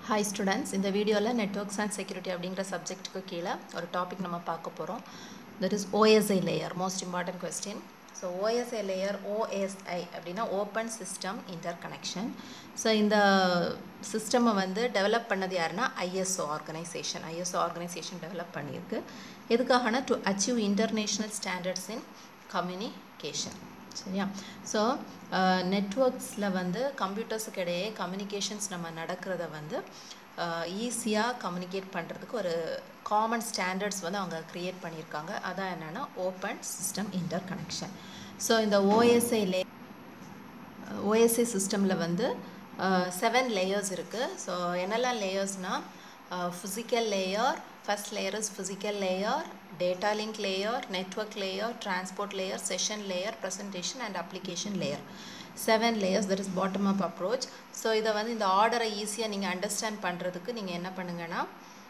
hi students இந்த வீடியோவில் networks and security அப்படிங்கிற சப்ஜெக்ட்டுக்கு கீழே ஒரு டாபிக் நம்ம பார்க்க போகிறோம் that is OSI layer most important question so OSI layer OSI அப்படின்னா open system interconnection so இந்த சிஸ்டமை வந்து டெவலப் பண்ணது யாருன்னா ISO organisation ISO organisation develop பண்ணியிருக்கு எதுக்காகனா to achieve international standards in communication சரியா ஸோ நெட்ஒர்க்ஸில் வந்து கம்ப்யூட்டர்ஸுக்கு இடையே கம்யூனிகேஷன்ஸ் நம்ம நடக்கிறத வந்து ஈஸியாக கம்யூனிகேட் பண்ணுறதுக்கு ஒரு காமன் ஸ்டாண்டர்ட்ஸ் வந்து அவங்க க்ரியேட் பண்ணியிருக்காங்க அதான் என்னென்னா open system interconnection so இந்த ஓஎஸ்ஐ லே ஓஎஸ்ஐ சிஸ்டமில் வந்து செவன் லேயர்ஸ் இருக்குது ஸோ என்னெல்லாம் லேயர்ஸ்னால் physical layer first layer is physical layer data link layer network layer transport layer session layer presentation and application layer seven layers that is bottom up approach so இதை வந்து இந்த ஆர்டரை ஈஸியாக நீங்கள் understand பண்ணுறதுக்கு நீங்கள் என்ன பண்ணுங்கன்னா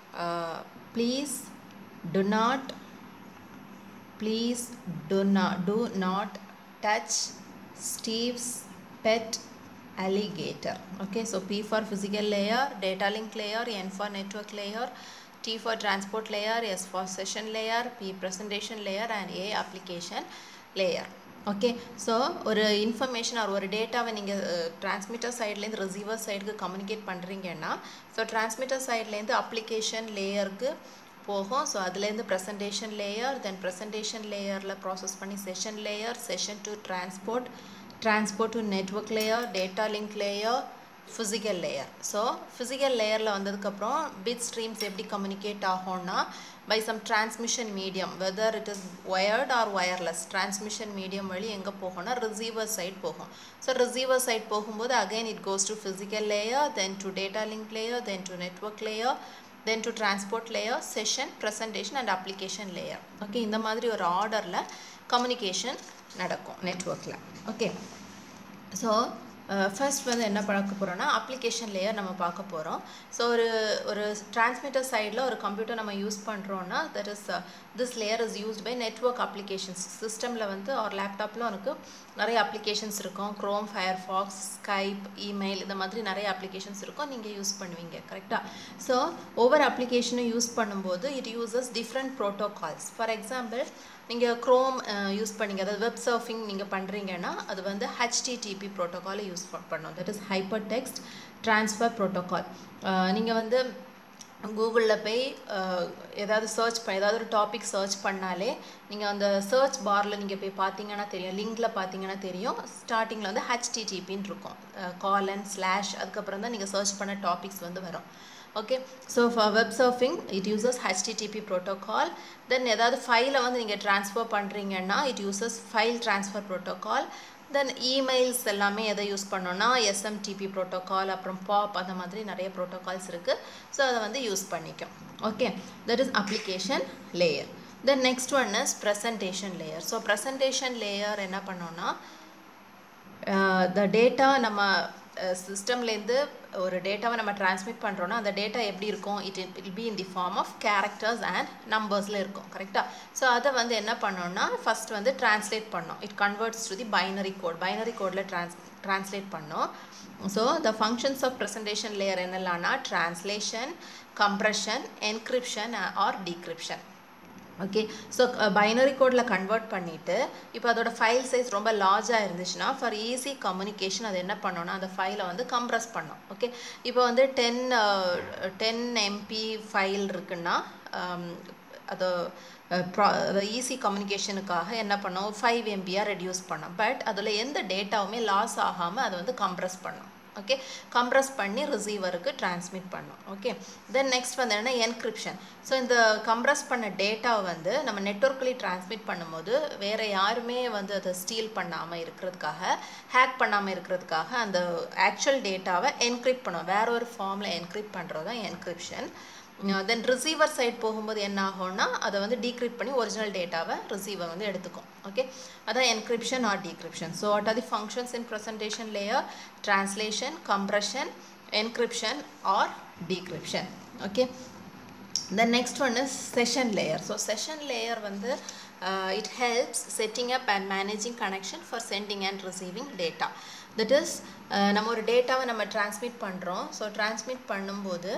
please do not please do not do not touch Steve's bed alligator okay so p for physical layer data link layer n for network layer t for transport layer s for session layer p presentation layer and a application layer okay so ஒரு information or ஒரு டேட்டாவை நீங்கள் transmitter சைட்லேருந்து receiver சைடுக்கு communicate பண்ணுறீங்கன்னா so transmitter சைட்லேருந்து application லேயருக்கு போகும் ஸோ அதுலேருந்து ப்ரெசன்டேஷன் லேயர் தென் ப்ரெசன்டேஷன் லேயரில் ப்ராசஸ் பண்ணி session layer session to transport transport to network layer data link layer physical layer so physical லேயரில் வந்ததுக்கப்புறம் பிட் ஸ்ட்ரீம்ஸ் எப்படி கம்யூனிகேட் ஆகும்னா by some transmission medium whether it is wired or wireless transmission medium வழி எங்கே போகும்னா receiver side போகும் so receiver side போகும்போது again it goes to physical layer then to data link layer then to network layer then to transport layer session presentation and application layer okay இந்த மாதிரி ஒரு ஆர்டரில் communication நடக்கும் நெட்ஒர்க்கில் okay so first வந்து என்ன பார்க்க போகிறோன்னா அப்ளிகேஷன் லேயர் நம்ம பார்க்க போகிறோம் ஸோ ஒரு ஒரு டிரான்ஸ்மிட்டர் சைடில் ஒரு கம்ப்யூட்டர் நம்ம யூஸ் பண்ணுறோன்னா that is this layer is used by network applications சிஸ்டமில் வந்து ஒரு லேப்டாப்பில் உனக்கு நிறைய அப்ளிகேஷன்ஸ் இருக்கும் Chrome Firefox Skype email இந்த மாதிரி நிறைய அப்ளிகேஷன்ஸ் இருக்கும் நீங்கள் யூஸ் பண்ணுவீங்க கரெக்டாக ஸோ ஒவ்வொரு அப்ளிகேஷனும் யூஸ் பண்ணும்போது it uses different protocols for example நீங்கள் க்ரோம் யூஸ் பண்ணிங்க அதாவது வெப் சர்ஃபிங் நீங்கள் பண்ணுறீங்கன்னா அது வந்து ஹெச்டிடிபி ப்ரோட்டோக்காலை யூஸ் பண்ணோம் that is hypertext transfer protocol நீங்கள் வந்து கூகுளில் போய் ஏதாவது சர்ச் பண்ண ஏதாவது ஒரு டாபிக் சர்ச் பண்ணாலே நீங்கள் அந்த சர்ச் பாரில் நீங்கள் போய் பார்த்தீங்கன்னா தெரியும் லிங்கில் பார்த்தீங்கன்னா தெரியும் ஸ்டார்டிங்கில் வந்து ஹெச்டிடிபின்னு இருக்கும் காலன் ஸ்லாஷ் அதுக்கப்புறம் தான் நீங்கள் சர்ச் பண்ண டாபிக்ஸ் வந்து வரும் okay so for web surfing it uses HTTP protocol then ஏதாவது ஃபைலை வந்து நீங்கள் ட்ரான்ஸ்ஃபர் பண்ணுறீங்கன்னா it uses file transfer protocol then emails எல்லாமே எதை யூஸ் பண்ணோன்னா எஸ்எம்டிபி ப்ரோட்டோகால் அப்புறம் பாப் அந்த மாதிரி நிறைய ப்ரோட்டோகால்ஸ் இருக்குது ஸோ அதை வந்து யூஸ் பண்ணிக்கும் okay that is application layer then next one is presentation layer so presentation layer என்ன பண்ணோன்னா த டேட்டா நம்ம சிஸ்டம்லேருந்து ஒரு டேட்டாவை நம்ம டிரான்ஸ்மிட் பண்ணுறோன்னா அந்த டேட்டா எப்படி இருக்கும் it it be in the form of characters and நம்பர்ஸில் இருக்கும் கரெக்டாக ஸோ அதை வந்து என்ன பண்ணோம்னா ஃபஸ்ட் வந்து டிரான்ஸ்லேட் பண்ணோம் it converts to the binary code binary கோடில் ட்ரான்ஸ் ட்ரான்ஸ்லேட் பண்ணோம் so the functions of presentation layer என்னெல்லாம்னா translation compression encryption or decryption okay so binary கோடில் கன்வெர்ட் பண்ணிவிட்டு இப்போ அதோட ஃபைல் சைஸ் ரொம்ப லார்ஜாக இருந்துச்சுன்னா ஃபார் ஈஸி கம்யூனிகேஷன் அது என்ன பண்ணோன்னா அந்த ஃபைலை வந்து கம்ப்ரஸ் பண்ணோம் ஓகே இப்போ வந்து டென் டென் எம்பி ஃபைல் இருக்குன்னா அது ப்ரா ஈஸி கம்யூனிகேஷனுக்காக என்ன பண்ணோம் ஃபைவ் எம்பியாக ரெடியூஸ் பண்ணோம் பட் அதில் எந்த டேட்டாவுமே லாஸ் ஆகாமல் அதை வந்து கம்ப்ரஸ் பண்ணோம் ஓகே கம்ப்ரஸ் பண்ணி ரிசீவருக்கு டிரான்ஸ்மிட் பண்ணும் ஓகே தென் நெக்ஸ்ட் வந்து என்ன என்கிரிப்ஷன் ஸோ இந்த கம்ப்ரஸ் பண்ண டேட்டாவை வந்து நம்ம நெட்ஒர்க்லேயே டிரான்ஸ்மிட் பண்ணும்போது வேறு யாருமே வந்து அதை ஸ்டீல் பண்ணாமல் இருக்கிறதுக்காக ஹேக் பண்ணாமல் இருக்கிறதுக்காக அந்த ஆக்சுவல் டேட்டாவை என்கிரிப்ட் பண்ணுவோம் வேற ஒரு ஃபார்மில் என்கிரிப்ட் பண்ணுறது தான் என்கிரிப்ஷன் தென் ரிசீவர் சைட் போகும்போது என்ன ஆகும்னா அதை வந்து டீக்ரிப்ட் பண்ணி ஒரிஜினல் டேட்டாவை ரிசீவர் வந்து எடுத்துக்கும் ஓகே அதான் encryption or decryption so what are the functions in presentation layer translation compression encryption or decryption okay then next one is session layer so session layer வந்து it helps setting up and managing connection for sending and receiving data that is நம்ம ஒரு டேட்டாவை நம்ம transmit பண்ணுறோம் so transmit பண்ணும்போது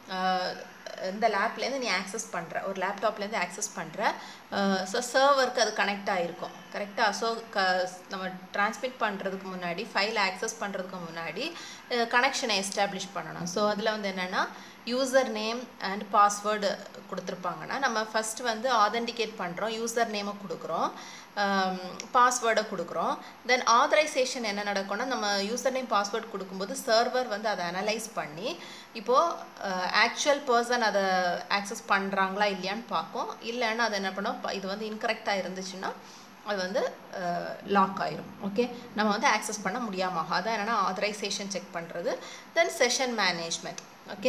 இந்த லேப்லேருந்து நீ access பண்ணுற ஒரு லேப்டாப்லேருந்து ஆக்சஸ் பண்ணுற ஸோ சர்வருக்கு அது கனெக்ட் ஆகிருக்கும் கரெக்டாக ஸோ க நம்ம டிரான்ஸ்மிட் பண்ணுறதுக்கு முன்னாடி ஃபைல் ஆக்சஸ் பண்ணுறதுக்கு முன்னாடி கனெக்ஷனை எஸ்டாப்ளிஷ் பண்ணணும் ஸோ அதில் வந்து என்னென்னா யூசர் நேம் அண்ட் பாஸ்வேர்டு கொடுத்துருப்பாங்கன்னா நம்ம ஃபஸ்ட்டு வந்து ஆதென்டிகேட் பண்ணுறோம் யூசர் நேமை கொடுக்குறோம் பாஸ்வேர்டை கொடுக்குறோம் தென் ஆதரைசேஷன் என்ன நடக்கும்னா நம்ம யூசர் நேம் பாஸ்வேர்ட் கொடுக்கும்போது சர்வர் வந்து அதை அனலைஸ் பண்ணி இப்போது ஆக்சுவல் பர்சன் அதை ஆக்சஸ் பண்ணுறாங்களா இல்லையான்னு பார்ப்போம் இல்லைன்னா அதை என்ன பண்ணோம் இது வந்து இன்கரெக்டாக இருந்துச்சுன்னா அது வந்து லாக் ஆயிரும் ஓகே நம்ம வந்து ஆக்சஸ் பண்ண முடியாமல் அதான் என்னென்னா ஆதரைசேஷன் செக் பண்ணுறது தென் செஷன் மேனேஜ்மெண்ட் ஓகே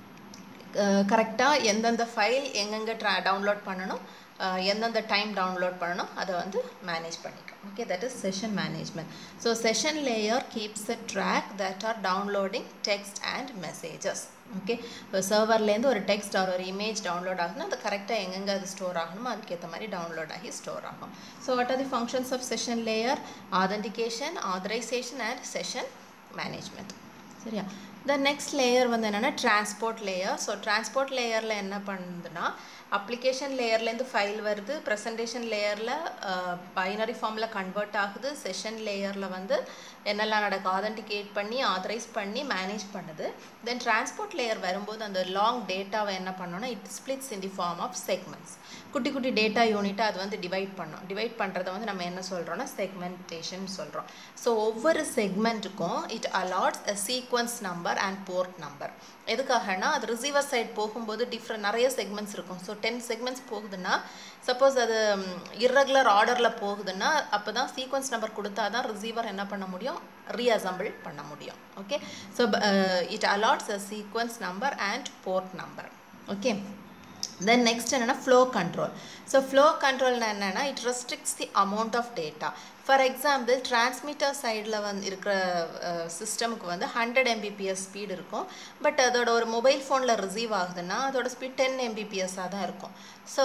கரெக்டாக எந்தெந்த ஃபைல் எங்கெங்கே ட்ரா டவுன்லோட் பண்ணணும் எந்தெந்த டைம் டவுன்லோட் பண்ணணும் அதை வந்து மேனேஜ் பண்ணிக்கும் okay that is session management so session layer keeps a track that are downloading text and messages okay இப்போ சர்வர்லேருந்து ஒரு டெக்ஸ்ட் ஆர் ஒரு இமேஜ் டவுன்லோட் ஆகுதுன்னா அது கரெக்டாக எங்கெங்கே அது ஸ்டோர் ஆகணுமோ அதுக்கேற்ற மாதிரி டவுன்லோட் ஆகி ஸ்டோர் ஆகும் so what are the functions of session layer authentication authorisation and session management சரியா த நெக்ஸ்ட் லேயர் வந்து என்னென்னா டிரான்ஸ்போர்ட் லேயர் ஸோ டிரான்ஸ்போர்ட் லேயரில் என்ன பண்ணுதுன்னா அப்ளிகேஷன் லேயர்லேருந்து ஃபைல் வருது ப்ரெசன்டேஷன் லேயரில் பைனரி ஃபார்மில் கன்வெர்ட் ஆகுது செஷன் லேயரில் வந்து என்னெல்லாம் நடக்கும் ஆதென்டிகேட் பண்ணி ஆதரைஸ் பண்ணி மேனேஜ் பண்ணுது தென் டிரான்ஸ்போர்ட் லேயர் வரும்போது அந்த லாங் டேட்டாவை என்ன பண்ணோன்னா it splits in the form of segments குட்டி குட்டி டேட்டா யூனிட்டை அது வந்து டிவைட் பண்ணோம் டிவைட் பண்ணுறதை வந்து நம்ம என்ன சொல்கிறோன்னா செக்மெண்டேஷன் சொல்கிறோம் ஸோ ஒவ்வொரு செக்மெண்ட்டுக்கும் it allots a sequence number and port number எதுக்காகனா அது ரிசீவர் சைட் போகும்போது டிஃப்ரெண்ட் நிறைய செக்மெண்ட்ஸ் இருக்கும் ஸோ டென் செக்மெண்ட்ஸ் போகுதுன்னா சப்போஸ் அது இர்ரெகுலர் ஆர்டரில் போகுதுன்னா அப்போ தான் சீக்வன்ஸ் நம்பர் கொடுத்தா தான் ரிசீவர் என்ன பண்ண முடியும் ரீஅசம்பிள் பண்ண முடியும் okay so it allots a sequence number and port number okay then next என்னென்னா ஃப்ளோ கண்ட்ரோல் ஸோ ஃப்ளோ கண்ட்ரோல்னா என்னென்னா it restricts the amount of data for example transmitter சைடில் வந்து இருக்கிற சிஸ்டமுக்கு வந்து ஹண்ட்ரட் எம்பிபிஎஸ் ஸ்பீடு இருக்கும் பட் அதோட ஒரு மொபைல் ஃபோனில் ரிசீவ் ஆகுதுன்னா அதோட ஸ்பீட் டென் எம்பிபிஎஸ்ஸாக தான் இருக்கும் ஸோ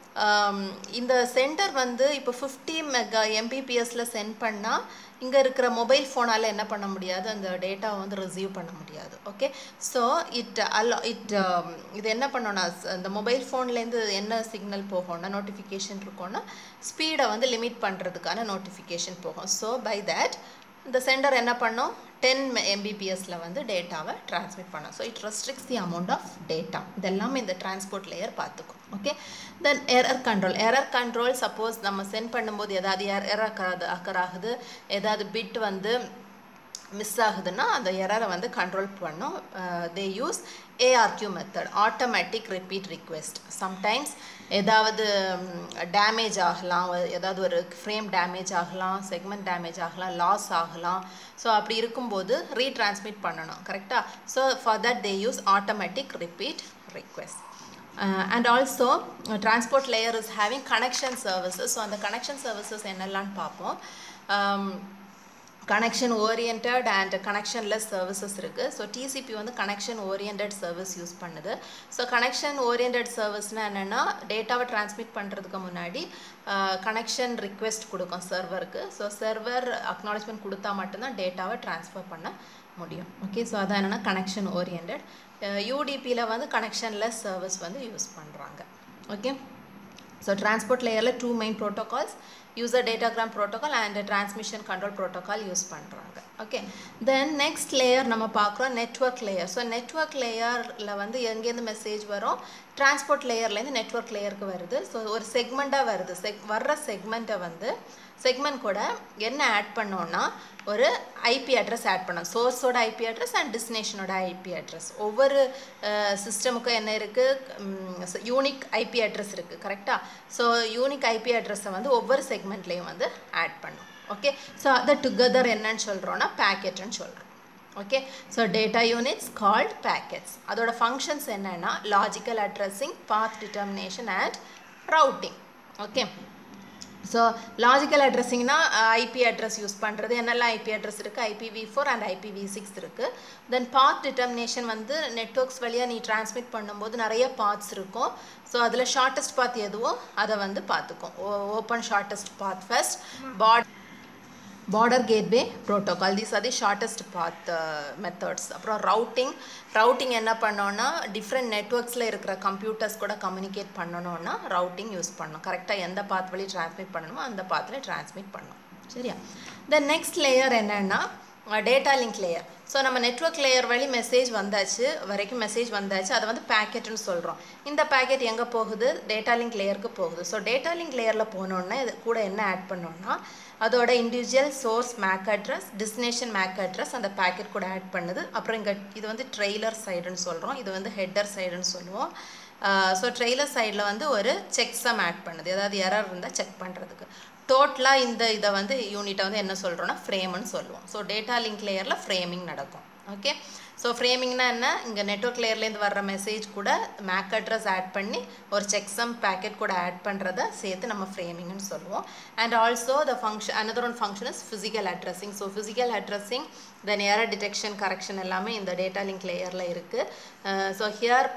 இந்த சென்டர் வந்து இப்போ ஃபிஃப்டி மெகா எம்பிபிஎஸ்ஸில் சென்ட் பண்ணால் இங்கே இருக்கிற மொபைல் ஃபோனால் என்ன பண்ண முடியாது அந்த டேட்டாவை வந்து ரிசீவ் பண்ண முடியாது ஓகே ஸோ இட் அல்ல இட் இது என்ன பண்ணோன்னா அந்த மொபைல் ஃபோன்லேருந்து என்ன சிக்னல் போகும்னா நோட்டிஃபிகேஷன் இருக்கும்னா ஸ்பீடை வந்து லிமிட் பண்ணுறதுக்கான நோட்டிஃபிகேஷன் போகும் ஸோ பை தேட் இந்த சென்டர் என்ன பண்ணும் டென் எம்பிபிஎஸ்ல வந்து டேட்டாவை டிரான்ஸ்மிட் பண்ணும் so it restricts the amount of data இதெல்லாமே இந்த டிரான்ஸ்போர்ட் லேயர் பார்த்துக்கும் okay then error control error control suppose நம்ம சென்ட் பண்ணும்போது ஏதாவது எரர் அக்கறாது அக்கறாகுது ஏதாவது பிட் வந்து மிஸ் ஆகுதுன்னா அந்த எரரை வந்து கண்ட்ரோல் பண்ணும் they use ARQ method automatic repeat request sometimes ஏதாவது டேமேஜ் ஆகலாம் ஏதாவது ஒரு ஃப்ரேம் டேமேஜ் ஆகலாம் செக்மெண்ட் டேமேஜ் ஆகலாம் லாஸ் ஆகலாம் ஸோ அப்படி இருக்கும்போது ரீட்ரான்ஸ்மிட் பண்ணணும் கரெக்டாக so for that they use automatic repeat request and also transport layer is having connection services so அந்த கனெக்ஷன் சர்வீசஸ் என்னெல்லாம்னு பார்ப்போம் connection orient and connectionless services இருக்குது ஸோ டிசிபி வந்து கனெக்ஷன் ஓரியன்ட் சர்வீஸ் யூஸ் பண்ணுது so connection orient சர்வீஸ்னால் என்னென்னா டேட்டாவை transmit பண்ணுறதுக்கு முன்னாடி கனெக்ஷன் ரிக்வெஸ்ட் கொடுக்கும் சர்வருக்கு ஸோ சர்வர் அக்னாலஜ்மெண்ட் கொடுத்தா மட்டும்தான் டேட்டாவை ட்ரான்ஸ்ஃபர் பண்ண முடியும் ஓகே ஸோ அதான் என்னென்னா கனெக்ஷன் ஓரியன்ட் யூடிபியில் வந்து கனெக்ஷன்லெஸ் சர்வீஸ் வந்து யூஸ் பண்ணுறாங்க ஓகே ஸோ டிரான்ஸ்போர்ட் லேயரில் two main protocols user datagram protocol and transmission control protocol use பண்ணுறாங்க ஓகே தென் நெக்ஸ்ட் லேயர் நம்ம பார்க்குறோம் நெட்ஒர்க் லேயர் ஸோ நெட்ஒர்க் லேயரில் வந்து எங்கேருந்து மெசேஜ் வரும் டிரான்ஸ்போர்ட் லேயர்லேருந்து நெட்ஒர்க் லேயருக்கு வருது ஸோ ஒரு செக்மெண்ட்டாக வருது செக் வர்ற செக்மெண்ட்டை வந்து செக்மெண்ட் கூட என்ன ஆட் பண்ணோன்னா ஒரு ஐபி அட்ரஸ் ஆட் பண்ணோம் சோர்ஸோட ஐபி அட்ரஸ் அண்ட் டெஸ்டினேஷனோட ஐபி அட்ரஸ் ஒவ்வொரு சிஸ்டமுக்கும் என்ன இருக்குது யூனிக் ஐபி அட்ரஸ் இருக்குது கரெக்டாக ஸோ யூனிக் ஐபி அட்ரஸை வந்து ஒவ்வொரு செக்மெண்ட்லேயும் வந்து ஆட் பண்ணும் ஓகே ஸோ அதை டுகெதர் என்னன்னு சொல்கிறோன்னா பேக்கெட்னு சொல்கிறோம் okay so data units called packets அதோட ஃபங்க்ஷன்ஸ் என்னென்னா logical addressing path determination and routing okay so logical அட்ரஸிங்னா ஐபி அட்ரஸ் யூஸ் பண்ணுறது என்னெல்லாம் ஐபி அட்ரஸ் இருக்குது I P V four and I P V six இருக்குது தென் பாத் டிட்டர்மினேஷன் வந்து நெட்ஒர்க்ஸ் வழியாக நீ டிரான்ஸ்மிட் பண்ணும்போது நிறைய பாத்ஸ் இருக்கும் ஸோ அதில் ஷார்ட்டஸ்ட் பாத் எதுவோ அதை வந்து பார்த்துக்கும் open shortest path first but border gateway protocol these are the shortest path methods அப்புறம் ரவுட்டிங் ரவுட்டிங் என்ன பண்ணோன்னா டிஃப்ரெண்ட் நெட்ஒர்க்ஸில் இருக்கிற கம்ப்யூட்டர்ஸ் கூட கம்யூனிகேட் பண்ணணும்னா ரவுட்டிங் யூஸ் பண்ணணும் கரெக்டாக எந்த பாத் வழி டிரான்ஸ்மிட் பண்ணணுமோ அந்த பாத்தில் டிரான்ஸ்மிட் பண்ணணும் சரியா தென் நெக்ஸ்ட் லேயர் என்னென்னா டேட்டா லிங்க் லேயர் ஸோ நம்ம நெட்ஒர்க் லேயர் வழி மெசேஜ் வந்தாச்சு வரைக்கும் மெசேஜ் வந்தாச்சு அதை வந்து பேக்கெட்னு சொல்கிறோம் இந்த பேக்கெட் எங்கே போகுது டேட்டா லிங்க் லேயருக்கு போகுது ஸோ டேட்டா லிங்க் லேயரில் போனோன்னா இது கூட என்ன ஆட் பண்ணோன்னா அதோட individual source MAC address destination MAC address அந்த பேக்கெட் கூட ஆட் பண்ணுது அப்புறம் இங்கே இது வந்து ட்ரெய்லர் சைடுன்னு சொல்கிறோம் இது வந்து ஹெட்டர் சைடுன்னு சொல்லுவோம் ஸோ ட்ரெய்லர் சைடில் வந்து ஒரு செக் சம் ஆட் பண்ணுது ஏதாவது எரர் இருந்தால் செக் பண்ணுறதுக்கு டோட்டலாக இந்த இதை வந்து யூனிட்டை வந்து என்ன சொல்கிறோன்னா ஃப்ரேம்னு சொல்லுவோம் ஸோ டேட்டா லிங்க் லேயரில் ஃப்ரேமிங் நடக்கும் ஓகே ஸோ ஃப்ரேமிங்னா என்ன இங்கே நெட்ஒர்க் லேயர்லேருந்து வர்ற மெசேஜ் கூட மேக் அட்ரஸ் ஆட் பண்ணி ஒரு செக்ஸம் பேக்கெட் கூட ஆட் பண்ணுறத சேர்த்து நம்ம ஃப்ரேமிங்னு சொல்லுவோம் and also the function another one function is physical addressing so physical addressing then error detection correction எல்லாமே இந்த டேட்டா லிங்க் லேயரில் இருக்குது ஸோ ஹியர்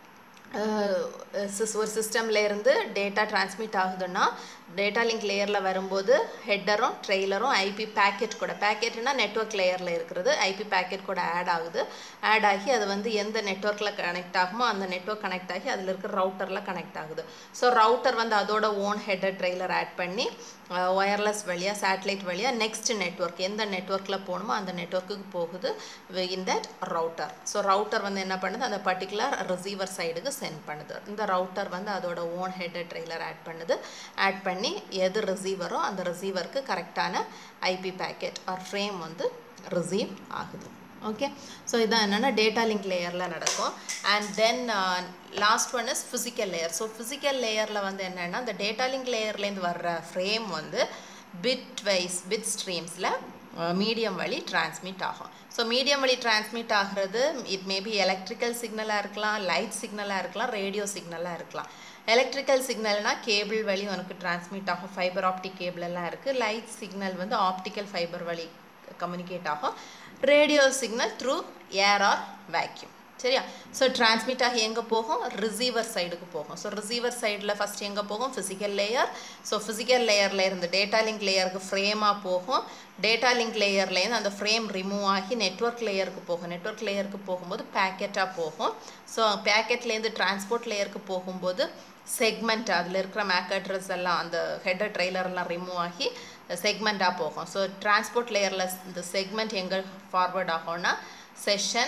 ஒரு சிஸ்டம்ல இருந்து டேட்டா டிரான்ஸ்மிட் ஆகுதுன்னா டேட்டா லிங்க் லேயரில் வரும்போது ஹெட்டரும் ட்ரெய்லரும் ஐபி பேக்கெட் கூட பேக்கெட்னா நெட்ஒர்க் லேயரில் இருக்கிறது ஐபி பேக்கெட் கூட ஆட் ஆகுது ஆட் ஆகி அது வந்து எந்த நெட்ஒர்க்கில் கனெக்ட் ஆகுமோ அந்த நெட்ஒர்க் கனெக்ட் ஆகி அதில் இருக்கிற ரவுட்டரில் கனெக்ட் ஆகுது ஸோ ரவுட்டர் வந்து அதோட ஓன் ஹெட்டர் ட்ரெய்லர் ஆட் பண்ணி ஒயர்லெஸ் வழியாக சேட்டலைட் வழியாக நெக்ஸ்ட் நெட்ஒர்க் எந்த நெட்ஒர்க்கில் போகணுமோ அந்த நெட்ஒர்க்குக்கு போகுது in that router so router வந்து என்ன பண்ணுது அந்த பர்டிகுலர் ரிசீவர் சைடுக்கு சென்ட் பண்ணுது இந்த ரவுட்டர் வந்து அதோட ஓன் ஹெட்டர் ட்ரெய்லர் ஆட் பண்ணுது ஆட் பண்ணி எது ரிசீவரோ அந்த ரிசீவருக்கு கரெக்டான ஐபி பேக்கெட் ஆர் ஃப்ரேம் வந்து ரிசீவ் ஆகுது ஓகே ஸோ இதான் என்னென்னா டேட்டா லிங்க் லேயரில் நடக்கும் and then last one is physical layer so physical லேயரில் வந்து என்னென்னா இந்த டேட்டா லிங்க் லேயர்லேருந்து வர்ற ஃப்ரேம் வந்து பிட் வைஸ் பிட் ஸ்ட்ரீம்ஸில் மீடியம் வழி டிரான்ஸ்மிட் ஆகும் ஸோ மீடியம் வழி டிரான்ஸ்மிட் ஆகிறது இட் மேபி எலக்ட்ரிக்கல் சிக்னலாக இருக்கலாம் லைட் சிக்னலாக இருக்கலாம் ரேடியோ சிக்னலாக இருக்கலாம் எலக்ட்ரிக்கல் சிக்னல்னால் கேபிள் வழி உனக்கு டிரான்ஸ்மிட் ஆகும் ஃபைபர் ஆப்டிக் கேபிள் எல்லாம் இருக்குது லைட் சிக்னல் வந்து ஆப்டிக்கல் ஃபைபர் வழி கம்யூனிகேட் ஆகும் radio signal through air or vacuum சரியா ஸோ டிரான்ஸ்மிட் ஆகி எங்கே போகும் ரிசீவர் சைடுக்கு போகும் ஸோ ரிசீவர் சைடில் ஃபஸ்ட் எங்கே போகும் ஃபிசிக்கல் லேயர் ஸோ ஃபிசிக்கல் லேயரில் இருந்து டேட்டா லிங்க் லேயருக்கு ஃப்ரேமாக போகும் டேட்டா லிங்க் லேயர்லேருந்து அந்த ஃப்ரேம் ரிமூவ் ஆகி நெட்ஒர்க் லேயருக்கு போகும் நெட்ஒர்க் லேயருக்கு போகும்போது பேக்கெட்டாக போகும் ஸோ பேக்கெட்லேருந்து டிரான்ஸ்போர்ட் லேயருக்கு போகும்போது செக்மெண்ட் அதில் இருக்கிற மேக் அட்ரஸ் எல்லாம் அந்த ஹெட்டர் ட்ரெய்லர்லாம் ரிமூவ் ஆகி செக்மெண்ட்டாக போகும் ஸோ டிரான்ஸ்போர்ட் லேயரில் இந்த செக்மெண்ட் எங்கே ஃபார்வர்ட் ஆகும்னா செஷன்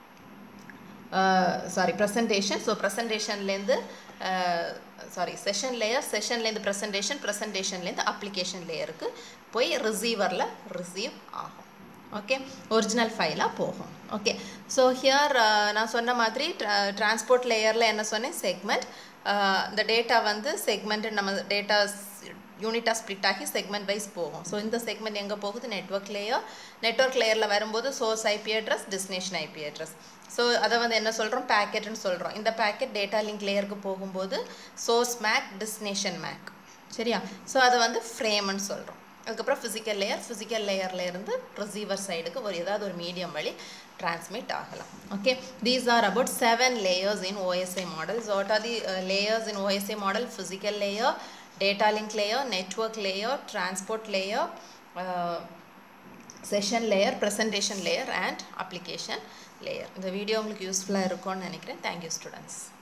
சாரி ப்ரெசன்டேஷன் ஸோ ப்ரெசன்டேஷன்லேருந்து சாரி செஷன் லேயர் செஷன்லேருந்து ப்ரெசன்டேஷன் ப்ரெசன்டேஷன்லேருந்து அப்ளிகேஷன் லேயருக்கு போய் ரிசீவரில் ரிசீவ் ஆகும் ஓகே ஒரிஜினல் ஃபைலாக போகும் ஓகே ஸோ ஹியர் நான் சொன்ன மாதிரி டிரான்ஸ்போர்ட் லேயரில் என்ன சொன்னேன் செக்மெண்ட் இந்த டேட்டா வந்து செக்மெண்ட் நம்ம டேட்டா யூனிட்டாக ஸ்ப்ளிட் ஆகி செக்மெண்ட் வைஸ் போகும் ஸோ இந்த செக்மெண்ட் எங்கே போகுது நெட்ஒர்க் லேயர் நெட்ஒர்க் லேயரில் வரும்போது source IP address destination IP address so அதை வந்து என்ன சொல்கிறோம் பேக்கெட்னு சொல்கிறோம் இந்த பேக்கெட் டேட்டா லிங்க் லேயருக்கு போகும்போது சோர்ஸ் மேக் டெஸ்டினேஷன் மேக் சரியா ஸோ அதை வந்து ஃப்ரேம்னு சொல்கிறோம் அதுக்கப்புறம் ஃபிசிக்கல் லேயர் ஃபிசிக்கல் லேயர்லேருந்து ரிசீவர் சைடுக்கு ஒரு ஏதாவது ஒரு மீடியம் வழி transmit ஆகலாம் okay these are about seven layers in OSI models what are the uh, layers in OSI model physical layer data link layer network layer transport layer uh, session layer presentation layer and application layer இந்த video உங்களுக்கு யூஸ்ஃபுல்லாக இருக்கும்னு நினைக்கிறேன் thank you students